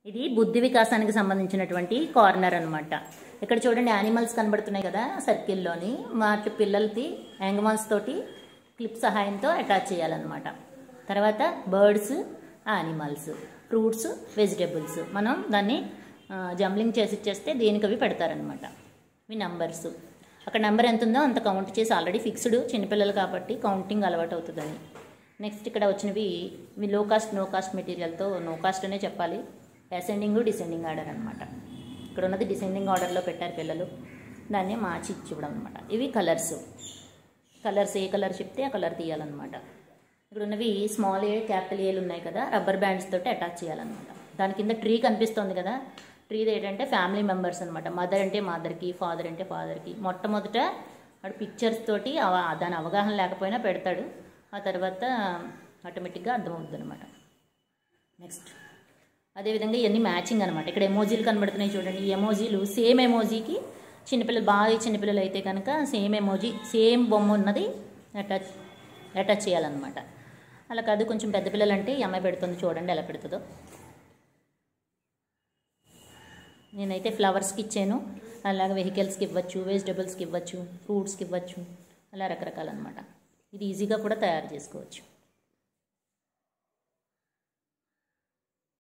ఇది బుద్ధి వికాసానికి సంబంధించినటువంటి కార్నర్ అన్నమాట ఇక్కడ చూడండి యానిమల్స్ కనబడుతున్నాయి కదా సర్కిల్లోని వాటి పిల్లలకి యాంగమాన్స్ తోటి క్లిప్ సహాయంతో అటాచ్ చేయాలన్నమాట తర్వాత బర్డ్స్ యానిమల్స్ ఫ్రూట్స్ వెజిటేబుల్స్ మనం దాన్ని జంబ్లింగ్ చేసి ఇచ్చేస్తే దేనికి అవి పెడతారనమాట ఇవి నంబర్స్ అక్కడ నెంబర్ ఎంత ఉందో అంత కౌంట్ చేసి ఆల్రెడీ ఫిక్స్డ్ చిన్నపిల్లలు కాబట్టి కౌంటింగ్ అలవాటు అవుతుందని నెక్స్ట్ ఇక్కడ వచ్చినవి ఇవి లో కాస్ట్ నో కాస్ట్ మెటీరియల్తో నో కాస్ట్ అనే చెప్పాలి అసెండింగ్ డిసెండింగ్ ఆర్డర్ అనమాట ఇక్కడ ఉన్నది డిసెండింగ్ ఆర్డర్లో పెట్టారు పిల్లలు దాన్ని మార్చి ఇచ్చి ఇవ్వడం అనమాట ఇవి కలర్స్ కలర్స్ ఏ కలర్ చెప్తే ఆ కలర్ తీయాలన్నమాట ఇక్కడ ఉన్నవి స్మాల్ ఏ క్యాపిటల్ ఏలు ఉన్నాయి కదా రబ్బర్ బ్యాండ్స్ తోటి అటాచ్ చేయాలన్నమాట దాని కింద ట్రీ కనిపిస్తుంది కదా ట్రీది ఏంటంటే ఫ్యామిలీ మెంబర్స్ అనమాట మదర్ అంటే మదర్కి ఫాదర్ అంటే ఫాదర్కి మొట్టమొదట వాడు పిక్చర్స్ తోటి అవ- దాని అవగాహన లేకపోయినా పెడతాడు ఆ తర్వాత ఆటోమేటిక్గా అర్థమవుతుంది అనమాట నెక్స్ట్ అదేవిధంగా ఇవన్నీ మ్యాచింగ్ అనమాట ఇక్కడ ఎమోజీలు కనబడుతున్నాయి చూడండి ఈ ఎమోజీలు సేమ్ ఎమోజీకి చిన్నపిల్లలు బాగా చిన్నపిల్లలు అయితే కనుక సేమ్ ఎమోజీ సేమ్ బొమ్మ ఉన్నది అటాచ్ అటాచ్ చేయాలన్నమాట అలా కాదు కొంచెం పెద్ద పిల్లలు అంటే ఈ అమ్మాయి పెడుతుంది చూడండి ఎలా పెడుతుందో నేనైతే ఫ్లవర్స్కి ఇచ్చాను అలాగే వెహికల్స్కి ఇవ్వచ్చు వెజిటబుల్స్కి ఇవ్వచ్చు ఫ్రూట్స్కి ఇవ్వచ్చు అలా రకరకాలన్నమాట ఇది ఈజీగా కూడా తయారు చేసుకోవచ్చు